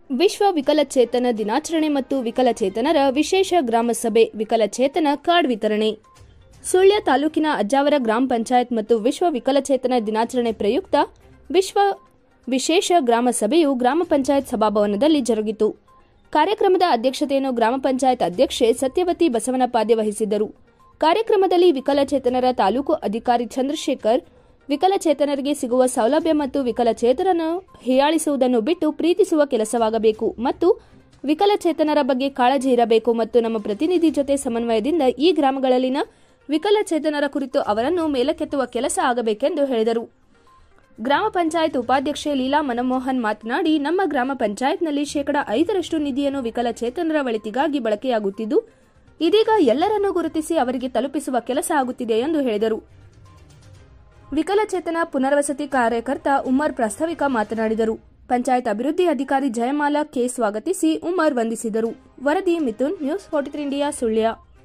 ವಿಶ್ವ ವಿಕಲಚೇತನ ದಿನಾಚರಣೆ ಮತ್ತು ವಿಕಲಚೇತನರ ವಿಶೇಷ ಗ್ರಾಮ ಸಭೆ ವಿಕಲಚೇತನ ಕಾರ್ಡ್ ವಿತರಣೆ ಸುಳ್ಯ ತಾಲೂಕಿನ ಅಜ್ಜಾವರ ಗ್ರಾಮ ಪಂಚಾಯತ್ ಮತ್ತು ವಿಶ್ವ ವಿಕಲಚೇತನ ದಿನಾಚರಣೆ ಪ್ರಯುಕ್ತ ವಿಶ್ವ ವಿಶೇಷ ಗ್ರಾಮ ಸಭೆಯು ಗ್ರಾಮ ಪಂಚಾಯತ್ ಸಭಾಭವನದಲ್ಲಿ ಜರುಗಿತು ಕಾರ್ಯಕ್ರಮದ ಅಧ್ಯಕ್ಷತೆಯನ್ನು ಗ್ರಾಮ ಪಂಚಾಯತ್ ಅಧ್ಯಕ್ಷೆ ಸತ್ಯವತಿ ಬಸವನಪಾದ್ಯ ವಹಿಸಿದ್ದರು ಕಾರ್ಯಕ್ರಮದಲ್ಲಿ ವಿಕಲಚೇತನರ ತಾಲೂಕು ಅಧಿಕಾರಿ ಚಂದ್ರಶೇಖರ್ ವಿಕಲಚೇತನರಿಗೆ ಸಿಗುವ ಸೌಲಭ್ಯ ಮತ್ತು ವಿಕಲಚೇತನನ್ನು ಹೀಯಾಳಿಸುವುದನ್ನು ಬಿಟ್ಟು ಪ್ರೀತಿಸುವ ಕೆಲಸವಾಗಬೇಕು ಮತ್ತು ವಿಕಲಚೇತನರ ಬಗ್ಗೆ ಕಾಳಜಿ ಇರಬೇಕು ಮತ್ತು ನಮ್ಮ ಪ್ರತಿನಿಧಿ ಜೊತೆ ಸಮನ್ವಯದಿಂದ ಈ ಗ್ರಾಮಗಳಲ್ಲಿನ ವಿಕಲಚೇತನರ ಕುರಿತು ಅವರನ್ನು ಮೇಲಕ್ಕೆತ್ತುವ ಕೆಲಸ ಆಗಬೇಕೆಂದು ಹೇಳಿದರು ಗ್ರಾಮ ಪಂಚಾಯತ್ ಉಪಾಧ್ಯಕ್ಷೆ ಲೀಲಾ ಮನಮೋಹನ್ ಮಾತನಾಡಿ ನಮ್ಮ ಗ್ರಾಮ ಪಂಚಾಯತ್ನಲ್ಲಿ ಶೇಕಡಾ ಐದರಷ್ಟು ನಿಧಿಯನ್ನು ವಿಕಲಚೇತನರ ಒಳಿತಿಗಾಗಿ ಬಳಕೆಯಾಗುತ್ತಿದ್ದು ಇದೀಗ ಎಲ್ಲರನ್ನೂ ಗುರುತಿಸಿ ಅವರಿಗೆ ತಲುಪಿಸುವ ಕೆಲಸ ಆಗುತ್ತಿದೆ ಎಂದು ಹೇಳಿದರು ವಿಕಲಚೇತನ ಪುನರ್ವಸತಿ ಕಾರ್ಯಕರ್ತ ಉಮ್ಮರ್ ಪ್ರಾಸ್ತಾವಿಕ ಮಾತನಾಡಿದರು ಪಂಚಾಯತ್ ಅಭಿವೃದ್ಧಿ ಅಧಿಕಾರಿ ಜಯಮಾಲಾ ಕೆ ಸ್ವಾಗತಿಸಿ ಉಮ್ಮರ್ ವಂದಿಸಿದರು ವರದಿ Mithun news forty India Sullia